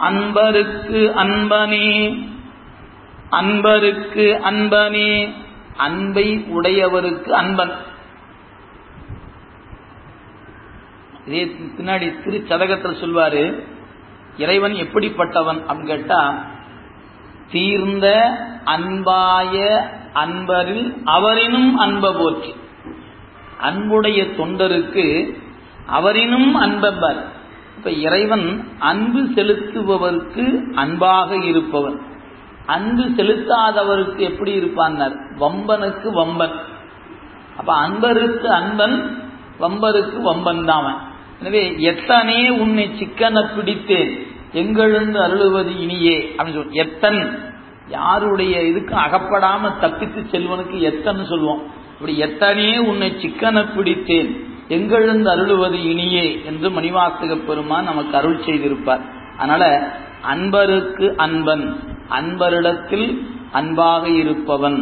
அன்பருக்கு அன்பனே அன்பருக்கு அன்பனே அன்பை உடையவருக்கு அன்பன் இதே பின்னாடி திருச்சதகத்தில் சொல்வாரு இறைவன் எப்படிப்பட்டவன் அப்படின்னு கேட்டா தீர்ந்த அன்பாய அன்பரில் அவரினும் அன்ப போற்றி அன்புடைய தொண்டருக்கு அவரினும் அன்பவர் இப்ப இறைவன் அன்பு செலுத்துபவருக்கு அன்பாக இருப்பவன் அன்பு செலுத்தாதவருக்கு எப்படி இருப்பான் வம்பனுக்கு வம்பன் அப்ப அன்பருக்கு அன்பன் வம்பருக்கு வம்பன் தான் எனவே எத்தனே உன்னை சிக்கன பிடித்தேன் எங்கெழுந்து அருளுவது இனியே அப்படின்னு சொல் எத்தன் யாருடைய இதுக்கு அகப்படாம தப்பித்து செல்வனுக்கு எத்தன்னு சொல்லுவோம் இப்படி எத்தனே உன்னை சிக்கன பிடித்தேன் எங்கெழுந்து அருளுவது இனியே என்று மணிவாசக பெருமான் நமக்கு அருள் செய்திருப்பார் அதனால அன்பருக்கு அன்பன் அன்பரிடத்தில் அன்பாக இருப்பவன்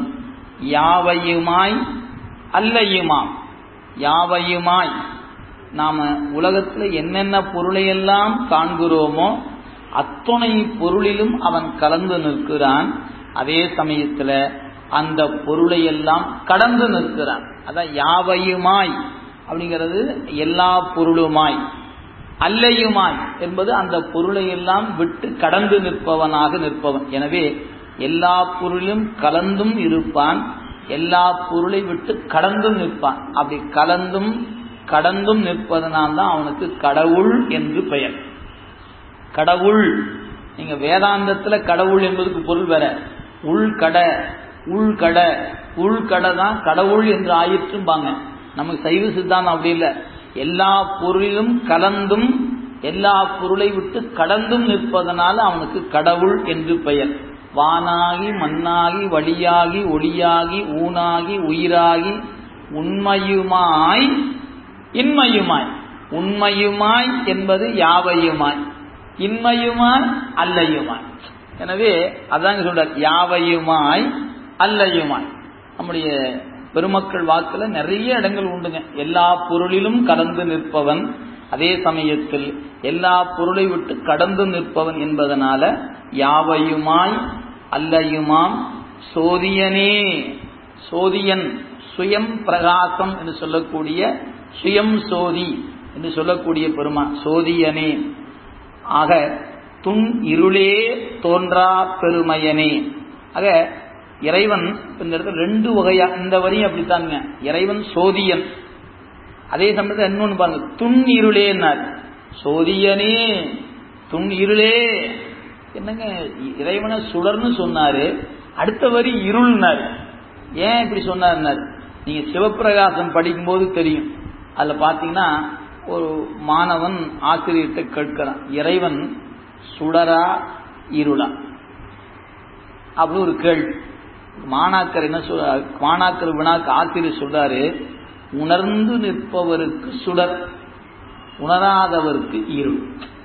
யாவையுமாய் அல்லையுமாம் யாவையுமாய் நாம உலகத்துல என்னென்ன பொருளையெல்லாம் காண்கிறோமோ அத்துணை பொருளிலும் அவன் கலந்து நிற்கிறான் அதே சமயத்துல அந்த பொருளையெல்லாம் கடந்து நிற்கிறான் அதான் யாவையுமாய் அப்படிங்கிறது எல்லா பொருளுமாய் அல்லையுமாய் என்பது அந்த பொருளை எல்லாம் விட்டு கடந்து நிற்பவனாக நிற்பவன் எனவே எல்லா பொருளிலும் கலந்தும் இருப்பான் எல்லா பொருளை விட்டு கடந்தும் நிற்பான் அப்படி கலந்தும் கடந்தும் நிற்பதனால் தான் அவனுக்கு கடவுள் என்று பெயர் கடவுள் நீங்க வேதாந்தத்துல கடவுள் என்பதுக்கு பொருள் வேற உள்கடை உள்கடை உள்கடை தான் கடவுள் என்று ஆயிற்றும்பாங்க நமக்கு சைவ சித்தாந்தம் அப்படி இல்லை எல்லா பொருளிலும் கலந்தும் எல்லா பொருளை விட்டு கடந்தும் நிற்பதனால அவனுக்கு கடவுள் என்று பெயர் வானாகி மண்ணாகி வழியாகி ஒளியாகி ஊனாகி உயிராகி உண்மையுமாய் இன்மையுமாய் உண்மையுமாய் என்பது யாவையுமாய் இன்மையுமாய் அல்லையுமாய் எனவே அதாங்க சொல்றார் யாவையுமாய் அல்லையுமாய் நம்முடைய பெருமக்கள் வாக்குல நிறைய இடங்கள் உண்டுங்க எல்லா பொருளிலும் கலந்து நிற்பவன் அதே சமயத்தில் எல்லா பொருளை விட்டு கடந்து நிற்பவன் என்பதனால யாவையுமாய் அல்லையுமாம் சோதியனே சோதியன் சுயம் பிரகாசம் என்று சொல்லக்கூடிய சுயம் சோதி என்று சொல்லக்கூடிய பெருமா சோதியனே ஆக துன் இருளே தோன்றா பெருமையனே ஆக இறைவன் இந்த இடத்துல ரெண்டு வகையா இந்த வரியும் அப்படித்தானுங்க இறைவன் சோதியன் அதே சமயத்தில் இன்னொன்று பாருங்க துன் இருளேன்னார் சோதியனே துன் இருளே என்னங்க இறைவனை சுடர்னு சொன்னாரு அடுத்த வரி இருள்னாரு ஏன் இப்படி சொன்னார் நீங்க சிவப்பிரகாசம் படிக்கும்போது தெரியும் அதுல பாத்தீங்கன்னா ஒரு மாணவன் ஆசிரியர்கிட்ட கேட்கிறான் இறைவன் சுடரா இருளா அப்படி ஒரு கேள்வி மாணாக்கர் என்ன சொல்ற மாணாக்கர் வினாக்கு ஆசிரியர் சொல்றாரு உணர்ந்து நிற்பவருக்கு சுடர் உணராதவருக்கு இருள்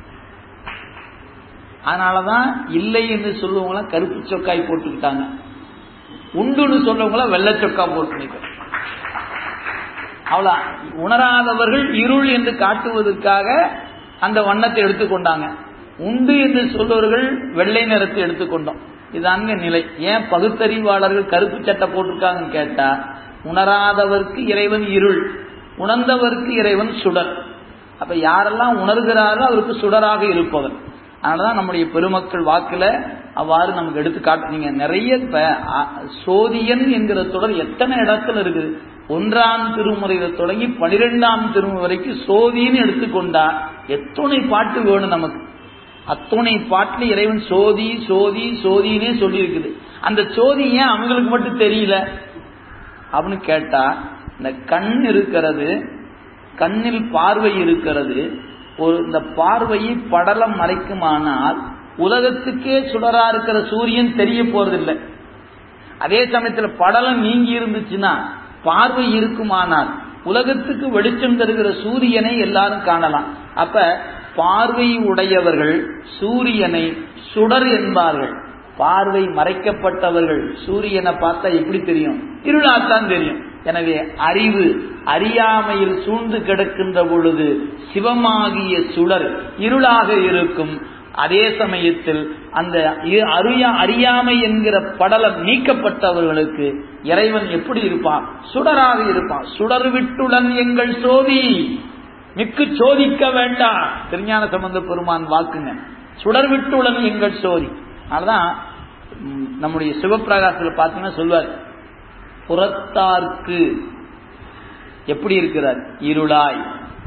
அதனாலதான் இல்லை என்று சொல்லுவவங்கள கருப்பு சொக்காய் போட்டுக்கிட்டாங்க உண்டுன்னு சொல்றவங்கள வெள்ளை சொக்கா போட்டு அவ்வளோ உணராதவர்கள் இருள் என்று காட்டுவதற்காக அந்த வண்ணத்தை எடுத்துக்கொண்டாங்க உண்டு என்று சொல்பவர்கள் வெள்ளை நிறத்தை எடுத்துக்கொண்டோம் இதாங்க நிலை ஏன் பகுத்தறிவாளர்கள் கருப்பு சட்டை போட்டிருக்காங்கன்னு கேட்டா உணராதவருக்கு இறைவன் இருள் உணர்ந்தவருக்கு இறைவன் சுடர் அப்ப யாரெல்லாம் உணர்கிறாரோ அவருக்கு சுடராக இருப்பவர் அதனாலதான் நம்முடைய பெருமக்கள் வாக்குல அவ்வாறு நமக்கு எடுத்து காட்டுனீங்க நிறைய இப்ப சோதியன் என்கிற தொடர் எத்தனை இடத்துல இருக்குது ஒன்றாம் திருமுறையில தொடங்கி பனிரெண்டாம் திருமுறை வரைக்கும் சோதின்னு எடுத்துக்கொண்டா எத்தனை பாட்டு வேணும் நமக்கு அத்துணை பாட்டுல இறைவன் சோதி சோதி சோதினே சொல்லி இருக்குது அந்த சோதி ஏன் அவங்களுக்கு மட்டும் தெரியல அப்படின்னு கேட்டா இந்த கண் இருக்கிறது கண்ணில் பார்வை இருக்கிறது ஒரு இந்த பார்வையை படலம் மறைக்குமானால் உலகத்துக்கே சுடரா இருக்கிற சூரியன் தெரிய போறதில்லை அதே சமயத்துல படலம் நீங்கி இருந்துச்சுன்னா பார்வை இருக்குமானால் உலகத்துக்கு வெளிச்சம் தருகிற சூரியனை எல்லாரும் காணலாம் அப்ப பார்வை உடையவர்கள் சூரியனை சுடர் என்பார்கள் பார்வை மறைக்கப்பட்டவர்கள் சூரியனை பார்த்தா எப்படி தெரியும் இருளாத்தான் தெரியும் எனவே அறிவு அறியாமையில் சூழ்ந்து கிடக்கின்ற பொழுது சிவமாகிய சுடர் இருளாக இருக்கும் அதே சமயத்தில் அந்த இ- அறியா அறியாமை என்கிற படலம் நீக்கப்பட்டவர்களுக்கு இறைவன் எப்படி இருப்பான் சுடராக இருப்பான் சுடர் விட்டுடன் எங்கள் சோதி மிக்கு சோதிக்க வேண்டாம் திருஞான சம்பந்த பெருமான் வாக்குங்க சுடர் விட்டுடன் எங்கள் சோதி அதனாலதான் ம், நம்முடைய சிவபிரகாசத்தில் பார்த்தீங்கன்னா சொல்வார் புறத்தார்க்கு எப்படி இருக்கிறார் இருளாய்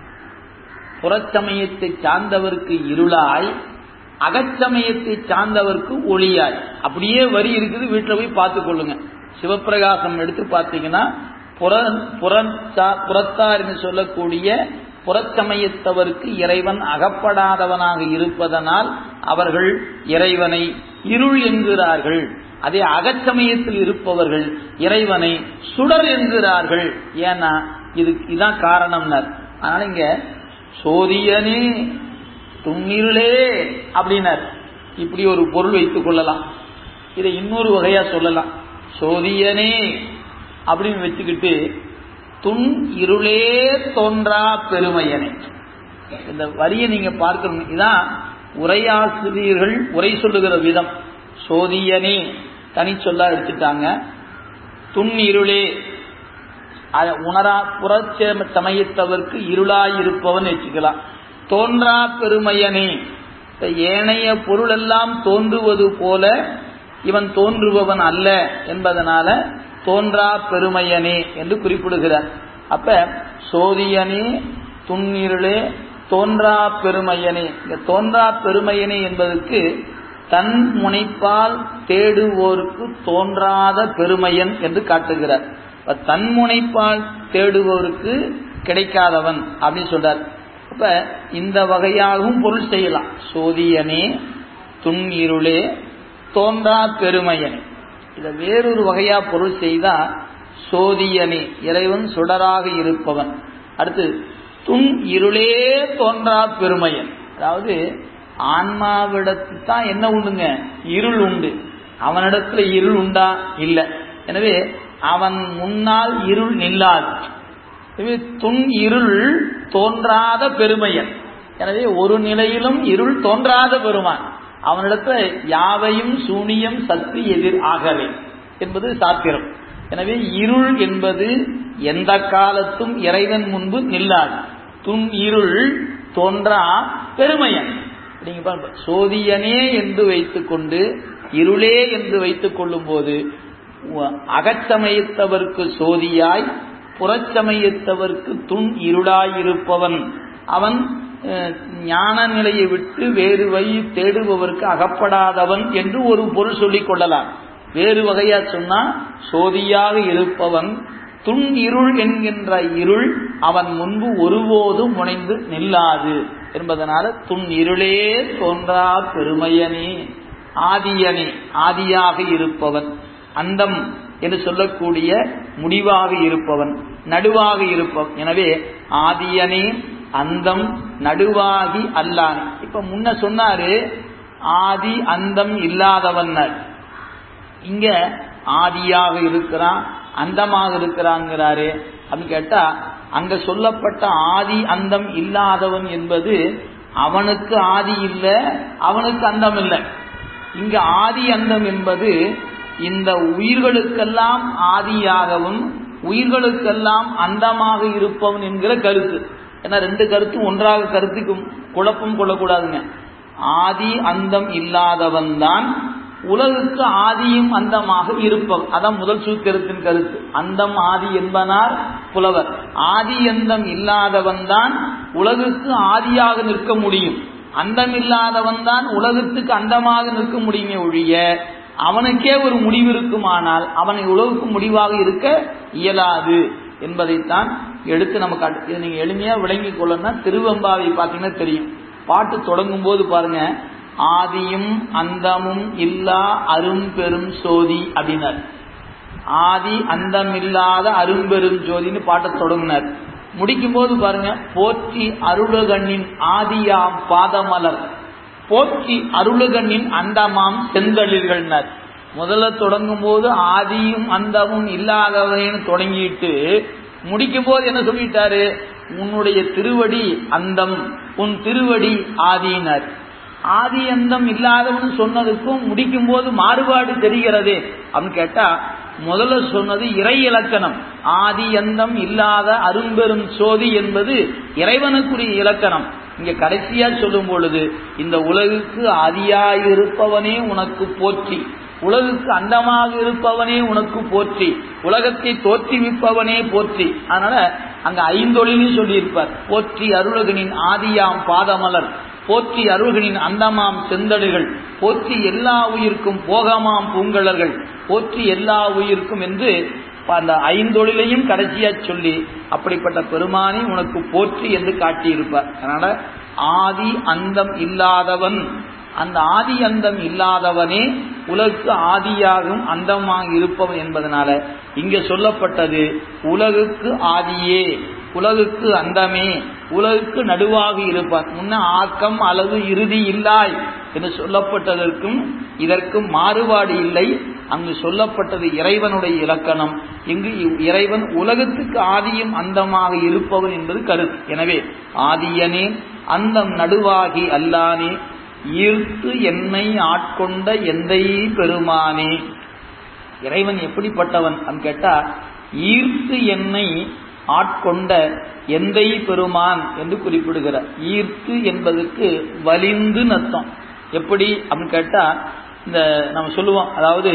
புறச்சமயத்தை சார்ந்தவருக்கு இருளாய் அகச்சமயத்தை சார்ந்தவருக்கு ஒளியாய் அப்படியே வரி இருக்குது வீட்டில் போய் பார்த்து கொள்ளுங்க சிவப்பிரகாசம் எடுத்து பார்த்தீங்கன்னா புற புறச்சா- புறத்தார் என்று சொல்லக்கூடிய புறச்சமயத்தவருக்கு இறைவன் அகப்படாதவனாக இருப்பதனால் அவர்கள் இறைவனை இருள் என்கிறார்கள் அதே அகச்சமயத்தில் இருப்பவர்கள் இறைவனை சுடர் என்கிறார்கள் ஏன்னா இது இதான் காரணம்னார் அதனால இங்க சோதியனே துண்ணிருளே அப்படின்னார் இப்படி ஒரு பொருள் வைத்துக் கொள்ளலாம் இதை இன்னொரு வகையா சொல்லலாம் சோதியனே அப்படின்னு வச்சுக்கிட்டு துன் இருளே தோன்றா பெருமையனே இந்த வரியை நீங்க பார்க்கணும் இதான் உரையாசிரியர்கள் உரை சொல்லுகிற விதம் சோதியனே தனி சொல்லா எடுத்துட்டாங்க துன் இருளே அத உணரா புறச்சேம சமயத்தவர்க்கு இருளாயிருப்பவன் வச்சுக்கலாம் தோன்றா பெருமையனே இந்த ஏனைய பொருள் எல்லாம் தோன்றுவது போல இவன் தோன்றுபவன் அல்ல என்பதனால தோன்றா பெருமையனே என்று குறிப்பிடுகிறார் அப்ப சோதியனே துன்னிருளே தோன்றா பெருமையனே இந்த தோன்றா பெருமையனே என்பதற்கு தன் முனைப்பால் தேடுவோருக்கு தோன்றாத பெருமையன் என்று காட்டுகிறார் இப்ப தன் முனைப்பால் தேடுவோருக்கு கிடைக்காதவன் அப்படின்னு சொல்றார் அப்ப இந்த வகையாகவும் பொருள் செய்யலாம் சோதியனே துன் இருளே தோன்றா பெருமையனே இதை வேறொரு வகையா பொருள் செய்தா சோதியனே இறைவன் சுடராக இருப்பவன் அடுத்து துன் இருளே தோன்றா பெருமையன் அதாவது ஆன்மாவிடத்து தான் என்ன உண்டுங்க இருள் உண்டு அவனிடத்துல இருள் உண்டா இல்லை எனவே அவன் முன்னால் இருள் நில்லாது எனவே துன் இருள் தோன்றாத பெருமையன் எனவே ஒரு நிலையிலும் இருள் தோன்றாத பெருமான் அவனிடத்துல யாவையும் சூனியம் சக்தி எதிர் ஆகவே என்பது சாத்திரம் எனவே இருள் என்பது எந்த காலத்தும் இறைவன் முன்பு நில்லாது துன் இருள் தோன்றா பெருமையன் நீங்க பாருங்க சோதியனே என்று வைத்துக்கொண்டு இருளே என்று வைத்துக் கொள்ளும் போது அகச்சமயத்தவர்க்கு சோதியாய் புறச்சமயத்தவர்க்கு துன் இருளாயிருப்பவன் அவன் அஹ், ஞான நிலையை விட்டு வேறு வழி தேடுபவருக்கு அகப்படாதவன் என்று ஒரு பொருள் சொல்லிக் கொள்ளலாம் வேறு வகையா சொன்னா சோதியாக இருப்பவன் துன் இருள் என்கின்ற இருள் அவன் முன்பு ஒருபோதும் முனைந்து நில்லாது என்பதனால துன் இருளே தோன்றா பெருமையனே ஆதியனே ஆதியாக இருப்பவன் அந்தம் என்று சொல்லக்கூடிய முடிவாக இருப்பவன் நடுவாக இருப்பவன் எனவே ஆதியனே அந்தம் நடுவாகி அல்லான் இப்ப முன்ன சொன்னாரு ஆதி அந்தம் இல்லாதவன்னர் இங்க ஆதியாக இருக்கிறான் அந்தமாக இருக்கிறாங்கிறாரு அப்படின்னு கேட்டா அங்க சொல்லப்பட்ட ஆதி அந்தம் இல்லாதவன் என்பது அவனுக்கு ஆதி இல்லை அவனுக்கு அந்தம் இல்லை இங்க ஆதி அந்தம் என்பது இந்த உயிர்களுக்கெல்லாம் ஆதியாகவும் உயிர்களுக்கெல்லாம் அந்தமாக இருப்பவன் என்கிற கருத்து ஏன்னா ரெண்டு கருத்தும் ஒன்றாக கருத்துக்கு குழப்பம் கொள்ளக்கூடாதுங்க ஆதி அந்தம் இல்லாதவன் தான் உலகுக்கு ஆதியும் அந்தமாக இருப்பவன் அதான் முதல் சூத்திரத்தின் கருத்து அந்தம் ஆதி என்பனார் புலவர் ஆதி அந்தம் இல்லாதவன் தான் உலகுக்கு ஆதியாக நிற்க முடியும் அந்தம் இல்லாதவன் தான் உலகத்துக்கு அந்தமாக நிற்க முடியுமே ஒழிய அவனுக்கே ஒரு முடிவு இருக்குமானால் அவனை உலகுக்கு முடிவாக இருக்க இயலாது என்பதைத்தான் எடுத்து நம்ம காட்டு இதை நீங்க எளிமையா விளங்கிக் கொள்ளணும்னா திருவெம்பாவை பார்த்தீங்கன்னா தெரியும் பாட்டு தொடங்கும் போது பாருங்க ஆதியும் அந்தமும் இல்லா அரும்பெரும் சோதி அப்படின்னார் ஆதி அந்தம் இல்லாத அரும்பெரும் ஜோதின்னு பாட்டை தொடங்கினார் முடிக்கும் போது பாருங்க போற்றி அருளகண்ணின் ஆதியாம் பாதமலர் போற்றி அருளகண்ணின் அந்தமாம் செந்தளிர்கள்னர் முதல்ல தொடங்கும் போது ஆதியும் அந்தமும் இல்லாதவனேன்னு தொடங்கிட்டு முடிக்கும் போது என்ன சொல்லிட்டாரு உன்னுடைய திருவடி அந்தம் உன் திருவடி ஆதியினர் ஆதி அந்தம் இல்லாதவன் சொன்னதுக்கும் முடிக்கும் போது மாறுபாடு தெரிகிறதே அப்படின்னு கேட்டா முதல்ல சொன்னது இறை இலக்கணம் ஆதி அந்தம் இல்லாத அரும்பெரும் சோதி என்பது இறைவனுக்குரிய இலக்கணம் இங்க கடைசியா சொல்லும் பொழுது இந்த உலகுக்கு ஆதியாயிருப்பவனே உனக்கு போற்றி உலகுக்கு அந்தமாக இருப்பவனே உனக்கு போற்றி உலகத்தை தோற்றுவிப்பவனே போற்றி அதனால அங்க ஐந்தொழிலும் சொல்லியிருப்பார் போற்றி அருளகனின் ஆதியாம் பாதமலர் போற்றி அருள்களின் அந்தமாம் செந்தடுகள் போற்றி எல்லா உயிர்க்கும் போகமாம் பூங்கலர்கள் போற்றி எல்லா உயிர்க்கும் என்று அந்த ஐந்தொழிலையும் கடைசியா சொல்லி அப்படிப்பட்ட பெருமானி உனக்கு போற்றி என்று காட்டியிருப்பார் அதனால ஆதி அந்தம் இல்லாதவன் அந்த ஆதி அந்தம் இல்லாதவனே உலகுக்கு ஆதியாகவும் அந்தமாக இருப்பவன் என்பதனால இங்க சொல்லப்பட்டது உலகுக்கு ஆதியே உலகுக்கு அந்தமே உலகுக்கு நடுவாக இருப்பார் முன்ன ஆக்கம் அளவு இறுதி இல்லாய் என்று சொல்லப்பட்டதற்கும் இதற்கும் மாறுபாடு இல்லை அங்கு சொல்லப்பட்டது இறைவனுடைய இலக்கணம் இங்கு இறைவன் உலகத்துக்கு ஆதியும் அந்தமாக இருப்பவன் என்பது கருத்து எனவே ஆதியனே அந்தம் நடுவாகி அல்லானே ஈர்த்து என்னை ஆட்கொண்ட எந்தை பெருமானே இறைவன் எப்படிப்பட்டவன் அப்படின்னு கேட்டா ஈர்த்து என்னை ஆட்கொண்ட எந்தை பெருமான் என்று குறிப்பிடுகிறார் ஈர்த்து என்பதற்கு வலிந்து நத்தம் எப்படி அப்படின்னு கேட்டா இந்த நம்ம சொல்லுவோம் அதாவது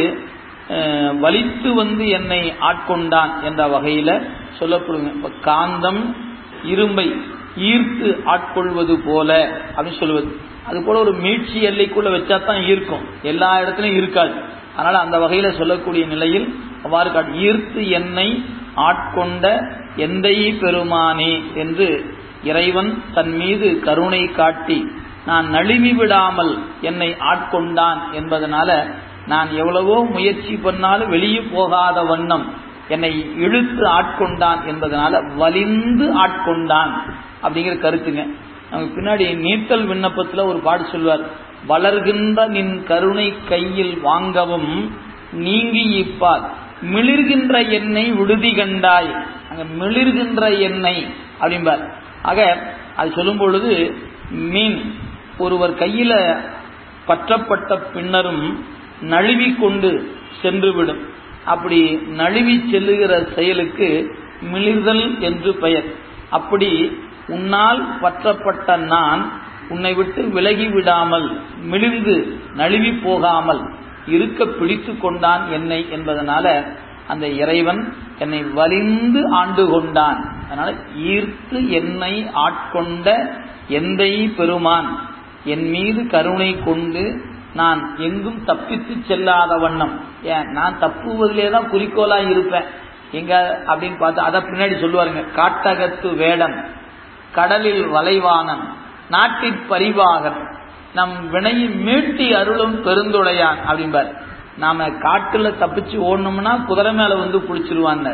வலித்து வந்து என்னை ஆட்கொண்டான் என்ற வகையில சொல்லப்படுங்க இப்ப காந்தம் இரும்பை ஈர்த்து ஆட்கொள்வது போல அப்படின்னு சொல்லுவது அது கூட ஒரு மீட்சி எல்லைக்குள்ள வச்சா தான் ஈர்க்கும் எல்லா இடத்துலையும் இருக்காது அதனால அந்த வகையில சொல்லக்கூடிய நிலையில் அவ்வாறு காட்டு ஈர்த்து என்னை ஆட்கொண்ட எந்தை பெருமானே என்று இறைவன் தன் மீது கருணை காட்டி நான் நழுவி விடாமல் என்னை ஆட்கொண்டான் என்பதனால நான் எவ்வளவோ முயற்சி பண்ணாலும் வெளியே போகாத வண்ணம் என்னை இழுத்து ஆட்கொண்டான் என்பதனால வலிந்து ஆட்கொண்டான் அப்படிங்கிற கருத்துங்க நமக்கு பின்னாடி நீத்தல் விண்ணப்பத்துல ஒரு பாடு சொல்வார் வளர்கின்ற நின் கருணை கையில் வாங்கவும் நீங்கி இப்பார் மிளிர்கின்ற எண்ணெய் விடுதி கண்டாய் அங்க மிளிர்கின்ற எண்ணெய் அப்படிம்பார் ஆக அது சொல்லும் பொழுது மீன் ஒருவர் கையில பற்றப்பட்ட பின்னரும் நழுவி கொண்டு சென்றுவிடும் அப்படி நழுவி செல்லுகிற செயலுக்கு மிளிர்தல் என்று பெயர் அப்படி உன்னால் பற்றப்பட்ட நான் உன்னை விட்டு விலகி விடாமல் மிளிர்ந்து நழுவி போகாமல் இருக்க பிடித்து கொண்டான் என்னை என்பதனால அந்த இறைவன் என்னை வலிந்து ஆண்டு கொண்டான் அதனால ஈர்த்து என்னை ஆட்கொண்ட எந்தை பெருமான் என் மீது கருணை கொண்டு நான் எங்கும் தப்பித்து செல்லாத வண்ணம் ஏன் நான் தப்புவதிலே தான் குறிக்கோளா இருப்பேன் எங்க அப்படின்னு பார்த்து அதை பின்னாடி சொல்லுவாருங்க காட்டகத்து வேடன் கடலில் வளைவானன் நாட்டிற் பரிவாகன் நம் வினையை மீட்டி அருளும் பெருந்துடையான் அப்படிம்பார் நாம காட்டுல தப்பிச்சு ஓடணும்னா குதிரை மேல வந்து புடிச்சிருவான்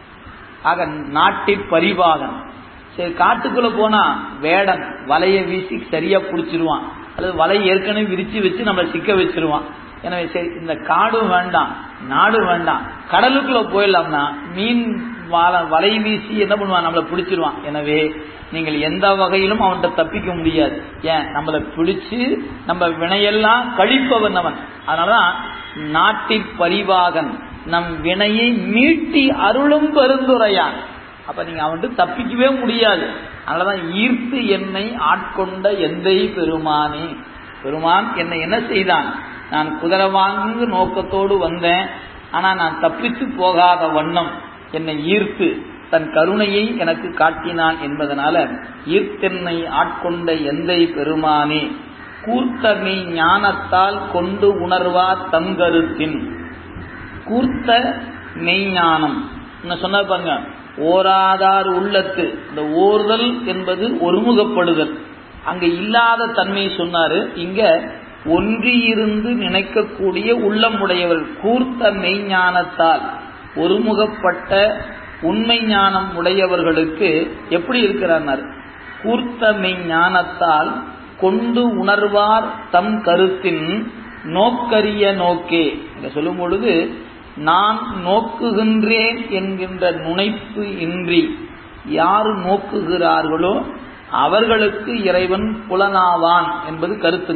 ஆக நாட்டிற் பரிவாகன் சரி காட்டுக்குள்ள போனா வேடன் வலைய வீசி சரியா புடிச்சிருவான் அல்லது வலை ஏற்கனவே விரிச்சு வச்சு நம்மளை சிக்க வச்சிருவான் எனவே சரி இந்த காடும் வேண்டாம் நாடும் வேண்டாம் கடலுக்குள்ள போயிடலாம்னா மீன் வலை வீசி என்ன பண்ணுவான் நம்மளை பிடிச்சிருவான் எனவே நீங்கள் எந்த வகையிலும் அவன்கிட்ட தப்பிக்க முடியாது ஏன் நம்மளை பிடிச்சு நம்ம வினையெல்லாம் கழிப்பவன் அவன் அதனாலதான் நாட்டிற் பரிவாகன் நம் வினையை மீட்டி அருளும் பெருந்துரையான் அப்ப நீங்க அவன்ட்டு தப்பிக்கவே முடியாது அதனாலதான் ஈர்த்து என்னை ஆட்கொண்ட எந்தை பெருமானே பெருமான் என்னை என்ன செய்தான் நான் குதிரை வாங்கு நோக்கத்தோடு வந்தேன் ஆனா நான் தப்பித்து போகாத வண்ணம் என்னை ஈர்த்து தன் கருணையை எனக்கு காட்டினான் என்பதனால ஈர்த்தென்னை ஆட்கொண்ட எந்தை பெருமானே கூர்த்தமை ஞானத்தால் கொண்டு உணர்வார் தங்கருத்தின் கூர்த்த மெய்ஞானம் சொன்ன பாருங்க ஓராதார் உள்ளத்து இந்த ஓர்தல் என்பது ஒருமுகப்படுதல் அங்க இல்லாத தன்மை சொன்னாரு இங்க ஒன்றியிருந்து நினைக்கக்கூடிய உள்ளம் உடையவர் கூர்த்த மெய்ஞானத்தால் ஒருமுகப்பட்ட உண்மை ஞானம் உடையவர்களுக்கு எப்படி இருக்கிறார் கூர்த்த மெய்ஞானத்தால் கொண்டு உணர்வார் தம் கருத்தின் நோக்கரிய நோக்கே இங்க சொல்லும் பொழுது நான் நோக்குகின்றேன் என்கின்ற நுணைப்பு இன்றி யார் நோக்குகிறார்களோ அவர்களுக்கு இறைவன் புலனாவான் என்பது கருத்துங்க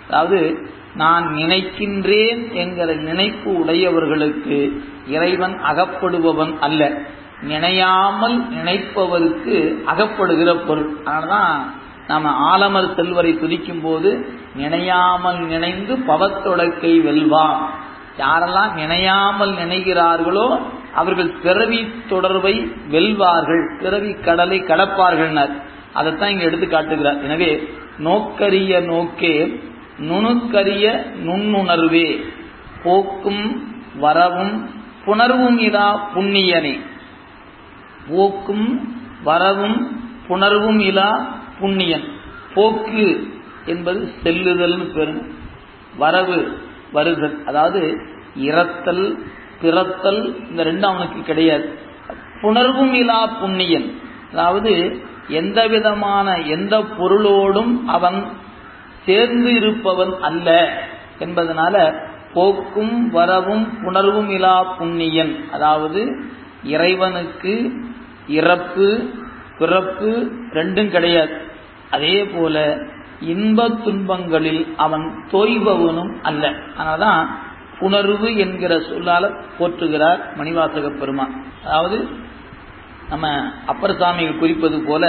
அதாவது நான் நினைக்கின்றேன் என்கிற நினைப்பு உடையவர்களுக்கு இறைவன் அகப்படுபவன் அல்ல நினையாமல் நினைப்பவருக்கு அகப்படுகிற பொருள் அதனாலதான் நாம ஆலமர் செல்வரை துதிக்கும் போது நினையாமல் நினைந்து பவத்தொடக்கை வெல்வான் யாரெல்லாம் நினையாமல் நினைகிறார்களோ அவர்கள் பிறவி தொடர்பை வெல்வார்கள் பிறவி கடலை கடப்பார்கள் அதைத்தான் இங்க எடுத்து காட்டுகிறார் எனவே நோக்கரிய நோக்கே நுணுக்கரிய நுண்ணுணர்வே போக்கும் வரவும் புணர்வும் இதா புண்ணியனே போக்கும் வரவும் புணர்வும் இலா புண்ணியன் போக்கு என்பது செல்லுதல்னு பெருங்க வரவு வருதல் அதாவது இறத்தல் பிறத்தல் இந்த ரெண்டும் அவனுக்கு கிடையாது புணர்வும் இலா புண்ணியன் அதாவது எந்த விதமான எந்த பொருளோடும் அவன் சேர்ந்து இருப்பவன் அல்ல என்பதனால போக்கும் வரவும் புணர்வும் இலா புண்ணியன் அதாவது இறைவனுக்கு இறப்பு பிறப்பு ரெண்டும் கிடையாது அதே போல இன்ப துன்பங்களில் அவன் தோய்பவனும் அல்ல அதனால்தான் புணர்வு என்கிற சொல்லால போற்றுகிறார் மணிவாசக பெருமான் அதாவது நம்ம அப்பர் சாமிகள் குறிப்பது போல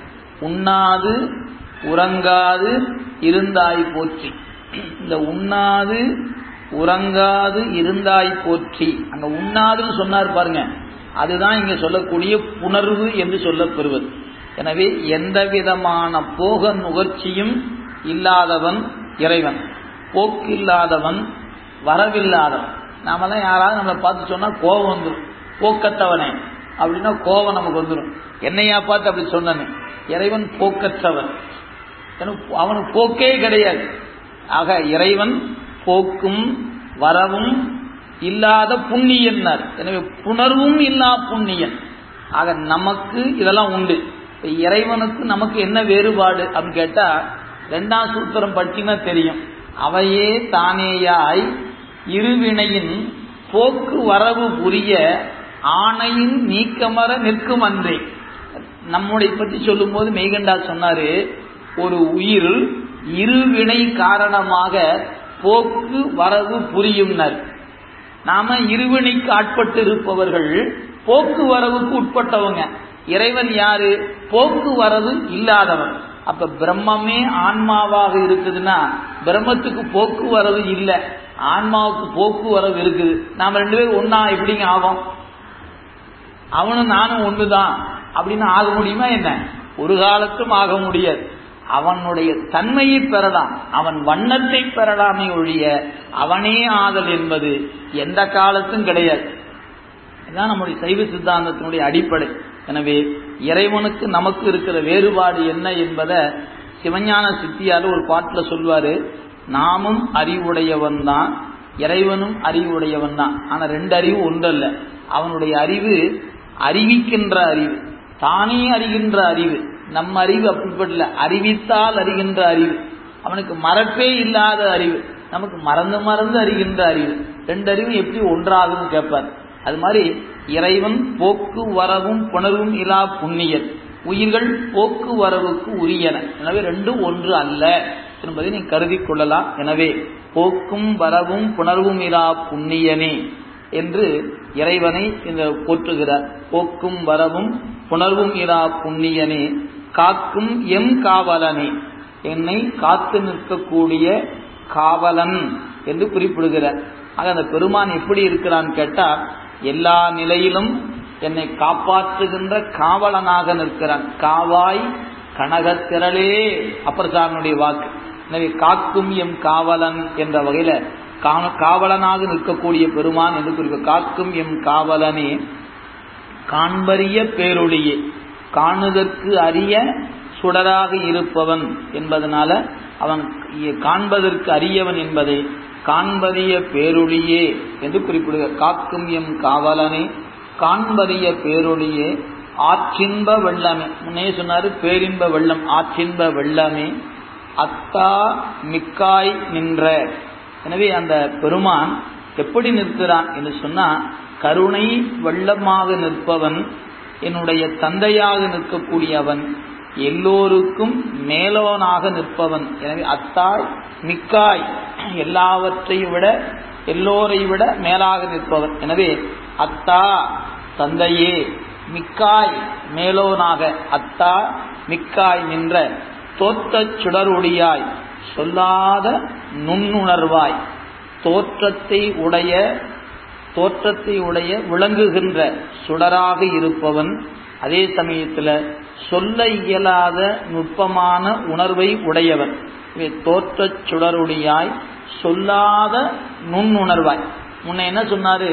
உண்ணாது உறங்காது இருந்தாய் போற்றி இந்த உண்ணாது உறங்காது இருந்தாய் போற்றி அங்க உண்ணாதுன்னு சொன்னார் பாருங்க அதுதான் இங்க சொல்லக்கூடிய புணர்வு என்று சொல்லப்பெறுவது எனவே எந்த விதமான போக நுகர்ச்சியும் இல்லாதவன் இறைவன் போக்கில்லாதவன் வரவில்லாதவன் நாமெல்லாம் யாராவது நம்மளை பார்த்து சொன்னா கோபம் வந்துடும் போக்கத்தவனே அப்படின்னா கோபம் நமக்கு வந்துடும் என்னையா பார்த்து அப்படி சொன்னனே இறைவன் போக்கற்றவன் அவனுக்கு போக்கே கிடையாது ஆக இறைவன் போக்கும் வரவும் இல்லாத புண்ணியன்னார் எனவே புணர்வும் இல்லா புண்ணியன் ஆக நமக்கு இதெல்லாம் உண்டு இறைவனுக்கு நமக்கு என்ன வேறுபாடு அப்படின்னு கேட்டா ரெண்டாம் சூத்திரம் படிச்சுன்னா தெரியும் அவையே தானேயாய் இருவினையின் போக்கு வரவு புரிய ஆணையின் நீக்கமர நிற்கும் அன்றே நம்முடைய பற்றி சொல்லும் போது மெய்கண்டா சொன்னாரு ஒரு உயிர் இருவினை காரணமாக போக்கு வரவு புரியும்னர் நாம இருவினைக்கு ஆட்பட்டு இருப்பவர்கள் போக்குவரவுக்கு உட்பட்டவங்க இறைவன் யாரு போக்குவரவு இல்லாதவன் அப்ப பிரம்மமே ஆன்மாவாக இருக்குதுன்னா பிரம்மத்துக்கு போக்குவரவு இல்லை ஆன்மாவுக்கு போக்குவரவு இருக்குது நாம ரெண்டு பேரும் ஒன்னா எப்படிங்க ஆகும் அவனும் நானும் ஒண்ணுதான் அப்படின்னு ஆக முடியுமா என்ன ஒரு காலத்தும் ஆக முடியாது அவனுடைய தன்மையை பெறலாம் அவன் வண்ணத்தை பெறலாமே ஒழிய அவனே ஆதல் என்பது எந்த காலத்தும் கிடையாது இதுதான் நம்முடைய சைவ சித்தாந்தத்தினுடைய அடிப்படை எனவே இறைவனுக்கு நமக்கு இருக்கிற வேறுபாடு என்ன என்பதை சிவஞான சித்தியார் ஒரு பாட்டில் சொல்வாரு நாமும் அறிவுடையவன் தான் இறைவனும் அறிவுடையவன் தான் ஆனா ரெண்டு அறிவு ஒன்றல்ல அவனுடைய அறிவு அறிவிக்கின்ற அறிவு தானே அறிகின்ற அறிவு நம்ம அறிவு அப்படிப்பட்ட அறிவித்தால் அறிகின்ற அறிவு அவனுக்கு மறப்பே இல்லாத அறிவு நமக்கு மறந்து மறந்து அறிகின்ற அறிவு ரெண்டு அறிவும் எப்படி ஒன்றாகும்னு கேட்பார் அது மாதிரி இறைவன் போக்கு வரவும் புணர்வும் இலா புண்ணியன் உயிர்கள் போக்கு வரவுக்கு உரியன எனவே ரெண்டும் ஒன்று அல்ல என்பதை நீ கருதி கொள்ளலாம் எனவே போக்கும் வரவும் புணர்வும் இலா புண்ணியனே என்று இறைவனை இந்த போற்றுகிறார் போக்கும் வரவும் புணர்வும் இலா புண்ணியனே காக்கும் எம் காவலனே என்னை காத்து நிற்கக்கூடிய காவலன் என்று குறிப்பிடுகிறார் ஆக அந்த பெருமான் எப்படி இருக்கிறான் கேட்டா எல்லா நிலையிலும் என்னை காப்பாற்றுகின்ற காவலனாக நிற்கிறான் காவாய் கனகத்திரளே அப்பர்சாமியுடைய வாக்கு எனவே காக்கும் எம் காவலன் என்ற வகையில காவலனாக நிற்கக்கூடிய பெருமான் என்று குறிப்பிட காக்கும் எம் காவலனே காண்பறிய பேரொழியே காணுதற்கு அறிய சுடராக இருப்பவன் என்பதனால அவன் காண்பதற்கு அரியவன் என்பதை காண்பறிய பேரொழியே என்று குறிப்பிடுக காக்கும் எம் காவலனே காண்பறிய பேரொழியே ஆற்றின்ப வெள்ளமே முன்னே சொன்னாரு பேரின்ப வெள்ளம் ஆற்றின்ப வெள்ளமே அத்தா மிக்காய் நின்ற எனவே அந்த பெருமான் எப்படி நிற்கிறான் என்று சொன்னா கருணை வெள்ளமாக நிற்பவன் என்னுடைய தந்தையாக நிற்கக்கூடியவன் எல்லோருக்கும் மேலோனாக நிற்பவன் எனவே அத்தாய் மிக்காய் எல்லாவற்றையும் விட எல்லோரை விட மேலாக நிற்பவன் எனவே அத்தா தந்தையே மிக்காய் மேலோனாக அத்தா மிக்காய் நின்ற தோற்றச் சுடருடியாய் சொல்லாத நுண்ணுணர்வாய் தோற்றத்தை உடைய தோற்றத்தை உடைய விளங்குகின்ற சுடராக இருப்பவன் அதே சமயத்தில் சொல்ல இயலாத நுட்பமான உணர்வை உடையவன் தோற்றச் சுடருடியாய் சொல்லாத நுண்ணுணர்வாய் முன்ன என்ன சொன்னாரு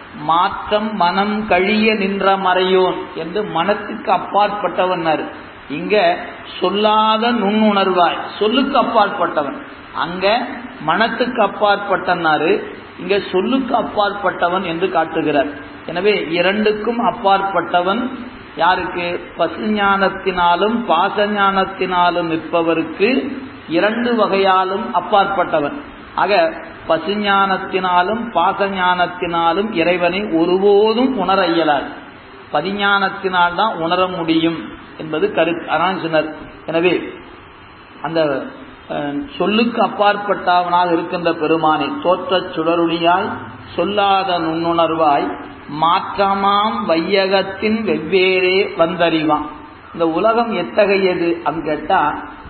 மாற்றம் மனம் கழிய நின்ற மறையோன் என்று மனத்துக்கு அப்பாற்பட்டவன்னாரு இங்க சொல்லாத நுண்ணுணர்வாய் சொல்லுக்கு அப்பாற்பட்டவன் அங்க மனத்துக்கு அப்பாற்பட்டனாரு இங்க சொல்லுக்கு அப்பாற்பட்டவன் என்று காட்டுகிறார் எனவே இரண்டுக்கும் அப்பாற்பட்டவன் யாருக்கு பசுஞானத்தினாலும் பாசஞானத்தினாலும் நிற்பவருக்கு இரண்டு வகையாலும் அப்பாற்பட்டவன் ஆக பசுஞானத்தினாலும் பாசஞானத்தினாலும் இறைவனை ஒருபோதும் உணர இயலாது பதிஞானத்தினால் தான் உணர முடியும் என்பது கருத்து அதான் சொன்னார் எனவே அந்த சொல்லுக்கு அப்பாற்பட்டவனாக இருக்கின்ற பெருமானை தோற்றச் சுடருளியாய் சொல்லாத நுண்ணுணர்வாய் மாற்றமாம் வையகத்தின் வெவ்வேறே வந்தறிவான் இந்த உலகம் எத்தகையது அப்படின்னு கேட்டா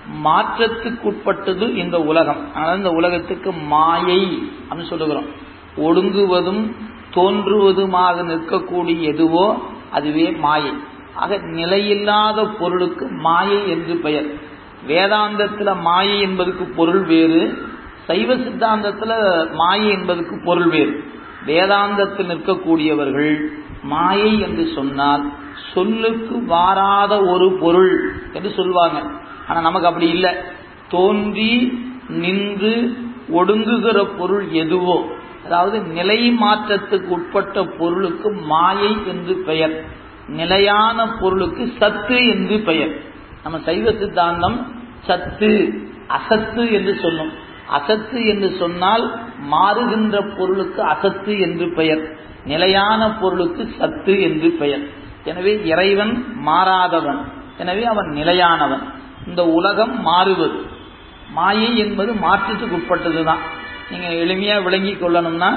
மாற்றத்துக்குட்பட்டது இந்த உலகம் அதனால இந்த உலகத்துக்கு மாயை அப்படின்னு சொல்லுகிறோம் ஒடுங்குவதும் தோன்றுவதுமாக நிற்கக்கூடிய எதுவோ அதுவே மாயை ஆக நிலையில்லாத பொருளுக்கு மாயை என்று பெயர் வேதாந்தத்தில் மாயை என்பதுக்கு பொருள் வேறு சைவ சித்தாந்தத்தில் மாயை என்பதுக்கு பொருள் வேறு வேதாந்தத்தில் நிற்கக்கூடியவர்கள் மாயை என்று சொன்னால் சொல்லுக்கு வாராத ஒரு பொருள் என்று சொல்லுவாங்க ஆனா நமக்கு அப்படி இல்லை தோன்றி நின்று ஒடுங்குகிற பொருள் எதுவோ அதாவது நிலை மாற்றத்துக்கு உட்பட்ட பொருளுக்கு மாயை என்று பெயர் நிலையான பொருளுக்கு சத்து என்று பெயர் நம்ம சைவ சித்தாந்தம் சத்து அசத்து என்று சொல்லும் அசத்து என்று சொன்னால் மாறுகின்ற பொருளுக்கு அசத்து என்று பெயர் நிலையான பொருளுக்கு சத்து என்று பெயர் எனவே இறைவன் மாறாதவன் எனவே அவன் நிலையானவன் இந்த உலகம் மாறுவது மாயை என்பது மாற்றத்துக்கு உட்பட்டது தான் நீங்க எளிமையா விளங்கி கொள்ளணும்னா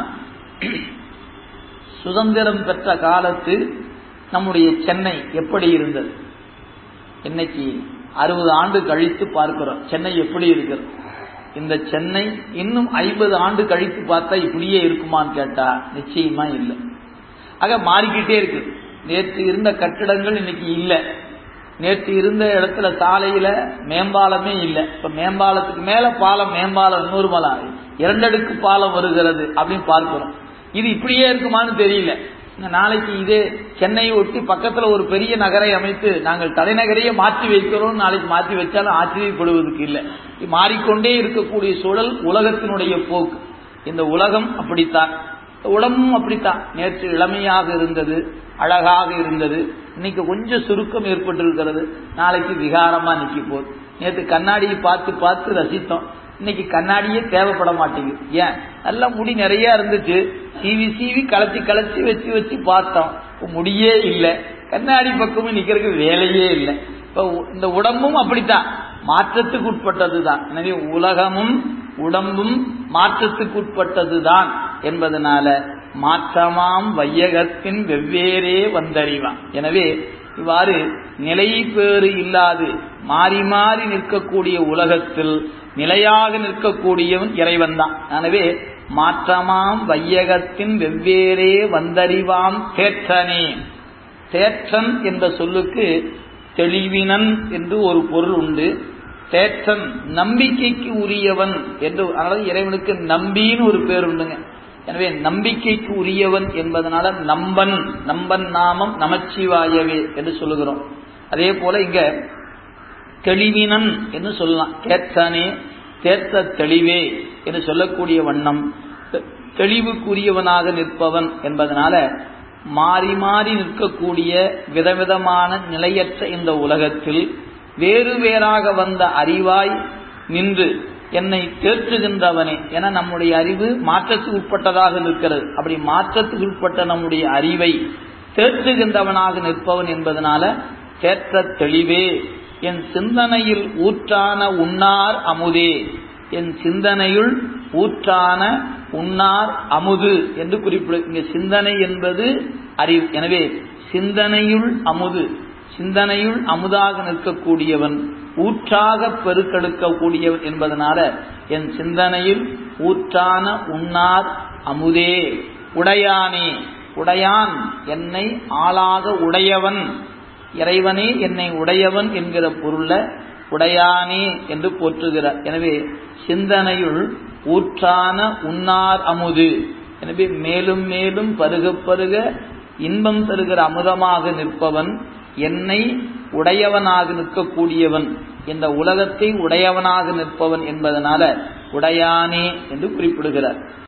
சுதந்திரம் பெற்ற காலத்து நம்முடைய சென்னை எப்படி இருந்தது இன்னைக்கு அறுபது ஆண்டு கழித்து பார்க்கிறோம் சென்னை எப்படி இருக்கிறது இந்த சென்னை இன்னும் ஐம்பது ஆண்டு கழித்து பார்த்தா இப்படியே இருக்குமான்னு கேட்டா நிச்சயமா இல்லை ஆக மாறிக்கிட்டே இருக்கு நேற்று இருந்த கட்டிடங்கள் இன்னைக்கு இல்லை நேற்று இருந்த இடத்துல சாலையில மேம்பாலமே இல்லை இப்ப மேம்பாலத்துக்கு மேல பாலம் மேம்பாலம் இன்னொரு மலம் இரண்டடுக்கு பாலம் வருகிறது அப்படின்னு பார்க்கிறோம் இது இப்படியே இருக்குமான்னு தெரியல நாளைக்கு இதே சென்னையை ஒட்டி பக்கத்துல ஒரு பெரிய நகரை அமைத்து நாங்கள் தலைநகரையே மாற்றி வைக்கிறோம் நாளைக்கு மாற்றி வச்சாலும் ஆச்சரியப்படுவதற்கு இல்லை மாறிக்கொண்டே இருக்கக்கூடிய சூழல் உலகத்தினுடைய போக்கு இந்த உலகம் அப்படித்தான் உடம்பும் அப்படித்தான் நேற்று இளமையாக இருந்தது அழகாக இருந்தது இன்னைக்கு கொஞ்சம் சுருக்கம் ஏற்பட்டிருக்கிறது நாளைக்கு விகாரமா நிக்க போகுது நேற்று கண்ணாடியை பார்த்து பார்த்து ரசித்தோம் இன்னைக்கு கண்ணாடியே தேவைப்பட மாட்டேங்குது ஏன் நல்லா முடி நிறைய இருந்துச்சு சீவி சீவி கலச்சி கலச்சி வச்சு வச்சு பார்த்தோம் முடியே இல்லை கண்ணாடி பக்கமும் நிக்கிறதுக்கு வேலையே இல்லை இப்போ இந்த உடம்பும் அப்படித்தான் மாற்றத்துக்கு உட்பட்டது தான் எனவே உலகமும் உடம்பும் மாற்றத்துக்கு உட்பட்டது தான் என்பதனால மாற்றமாம் வையகத்தின் வெவ்வேறே வந்தறிவான் எனவே இவ்வாறு நிலை பேறு இல்லாது மாறி மாறி நிற்கக்கூடிய உலகத்தில் நிலையாக நிற்கக்கூடியவன் இறைவன் தான் எனவே மாற்றமாம் வையகத்தின் வெவ்வேறே வந்தறிவாம் தேற்றனே தேற்றன் என்ற சொல்லுக்கு தெளிவினன் என்று ஒரு பொருள் உண்டு தேற்றன் நம்பிக்கைக்கு உரியவன் என்று அதாவது இறைவனுக்கு நம்பின்னு ஒரு பேர் உண்டுங்க எனவே நம்பிக்கைக்கு உரியவன் என்பதனால நம்பன் நம்பன் நாமம் நமச்சிவாயவே என்று சொல்லுகிறோம் அதே போல இங்க தெளிவினன் என்று சொல்லலாம் தேற்றனே தேர்த்த தெளிவே என்று சொல்லக்கூடிய வண்ணம் தெளிவுக்குரியவனாக நிற்பவன் என்பதனால மாறி மாறி நிற்கக்கூடிய விதவிதமான நிலையற்ற இந்த உலகத்தில் வேறு வேறாக வந்த அறிவாய் நின்று என்னை தேற்றுகின்றவனே என நம்முடைய அறிவு மாற்றத்துக்கு உட்பட்டதாக நிற்கிறது அப்படி மாற்றத்துக்கு உட்பட்ட நம்முடைய அறிவை தேற்றுகின்றவனாக நிற்பவன் என்பதனால தேற்ற தெளிவே என் சிந்தனையில் ஊற்றான உண்ணார் அமுதே என் சிந்தனையுள் ஊற்றான உண்ணார் அமுது என்று குறிப்பிடு இங்க சிந்தனை என்பது அறிவு எனவே சிந்தனையுள் அமுது சிந்தனையுள் அமுதாக நிற்கக்கூடியவன் ஊற்றாக பெருக்கெடுக்கக்கூடியவன் என்பதனால என் சிந்தனையில் ஊற்றான உண்ணார் அமுதே உடையானே உடையான் என்னை ஆளாக உடையவன் இறைவனே என்னை உடையவன் என்கிற பொருள்ல உடையானே என்று போற்றுகிறார் எனவே சிந்தனையுள் ஊற்றான உண்ணார் அமுது எனவே மேலும் மேலும் பருக பருக இன்பம் தருகிற அமுதமாக நிற்பவன் என்னை உடையவனாக நிற்கக்கூடியவன் இந்த உலகத்தை உடையவனாக நிற்பவன் என்பதனால உடையானே என்று குறிப்பிடுகிறார்